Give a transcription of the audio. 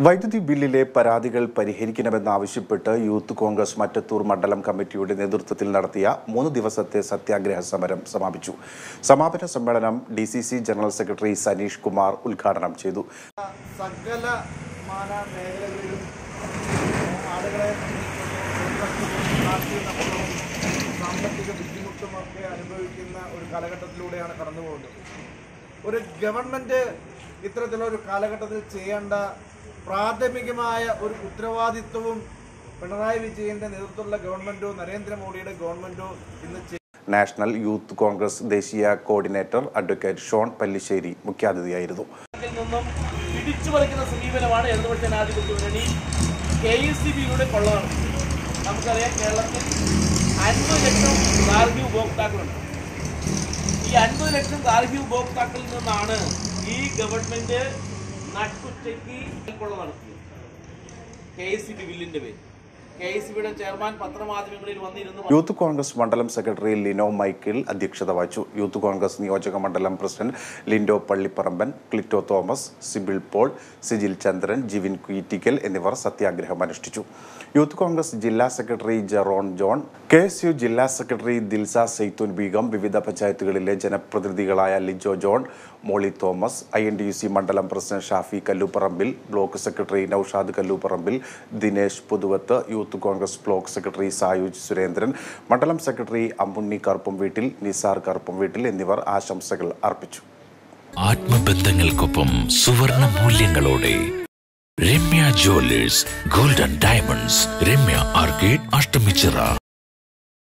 വൈദ്യുതി ബില്ലിലെ പരാതികൾ പരിഹരിക്കണമെന്നാവശ്യപ്പെട്ട് യൂത്ത് കോൺഗ്രസ് മറ്റത്തൂർ മണ്ഡലം കമ്മിറ്റിയുടെ നേതൃത്വത്തിൽ നടത്തിയ മൂന്ന് ദിവസത്തെ സത്യാഗ്രഹ സമരം സമാപിച്ചു സമാപന സമ്മേളനം D C C general secretary Saneesh Kumar ഉദ്ഘാടനം ചെയ്തു സകലമാന മേഖലകളിലും ആളുകളെ രാഷ്ട്രീയ നഷ്ടവും സാമ്പത്തിക ബുദ്ധിമുട്ടുമൊക്കെ അനുഭവിക്കുന്ന ഒരു കാലഘട്ടത്തിലൂടെയാണ് കടന്നു പോകുന്നത് ഒരു ഗവൺമെൻറ് ഇത്തരത്തിലുള്ള ഒരു കാലഘട്ടത്തിൽ ചെയ്യേണ്ട പ്രാഥമികമായ ഒരു ഉത്തരവാദിത്വവും പിണറായി വിജയന്റെ നേതൃത്വത്തിലുള്ള ഗവൺമെന്റോ നരേന്ദ്രമോദിയുടെ ഗവൺമെന്റോ ഇന്ന് ചെയ്യും നാഷണൽ യൂത്ത് കോൺഗ്രസ് ദേശീയ കോർഡിനേറ്റർ അഡ്വക്കേറ്റ് ഷോൺ പല്ലിശ്ശേരി മുഖ്യാതിഥിയായിരുന്നു ഇതിൽ നിന്നും പിടിച്ചു പറിക്കുന്ന സമീപനമാണ് ഇടതുപക്ഷ ജനാധിപത്യ മുന്നണി കെ എസ് സി ബിയിലൂടെ കൊള്ള നടത്തുന്നത് നമുക്കറിയാം കേരളത്തിൽ അൻപത് ലക്ഷം ഗാർഹിക ഉപഭോക്താക്കളുണ്ട് ഈ അൻപത് ലക്ഷം ഗാർഹിക ഉപഭോക്താക്കളിൽ നിന്നാണ് ഈ ഗവൺമെന്റ് നട്ടുച്ചയ്ക്ക് കൊള്ള നടത്തിയത് കെ എസ് സി ബി ബില്ലിന്റെ പേര് കെ എസ് സി ബിയുടെ ചെയർമാൻ പത്രമാധ്യമങ്ങളിൽ വന്നിരുന്നു യൂത്ത് കോൺഗ്രസ് മണ്ഡലം സെക്രട്ടറി ലിനോ മൈക്കിൾ അധ്യക്ഷത വഹിച്ചു യൂത്ത് കോൺഗ്രസ് നിയോജക മണ്ഡലം പ്രസിഡന്റ് ലിൻഡോ പള്ളിപ്പറമ്പൻ ക്ലിറ്റോ തോമസ് സിബിൾ പോൾ സിജിൽ ചന്ദ്രൻ ജിവിൻ കുയിറ്റിക്കൽ എന്നിവർ സത്യാഗ്രഹം അനുഷ്ഠിച്ചു യൂത്ത് കോൺഗ്രസ് ജില്ലാ secretary Jeron John K S U ജില്ലാ സെക്രട്ടറി ദിൽസ സെയ്ത്തുൻ ബീഗം വിവിധ പഞ്ചായത്തുകളിലെ ജനപ്രതിനിധികളായ Lijo John Molly Thomas I N D U C മണ്ഡലം president Shafi Kalluparambil block secretary Noushad Kalluparambil Dinesh Puthuvath youth congress block secretary Sayuj Surendran മണ്ഡലം സെക്രട്ടറി അമ്മുണ്ണി കറുപ്പം വീട്ടിൽ നിസാർ കറുപ്പം വീട്ടിൽ എന്നിവർ ആശംസകൾ അർപ്പിച്ചു ആത്മബന്ധങ്ങൾക്കൊപ്പം സുവർണ മൂല്യങ്ങളോടെ Ramya jewellers golden diamonds Ramya arcade Ashtamichira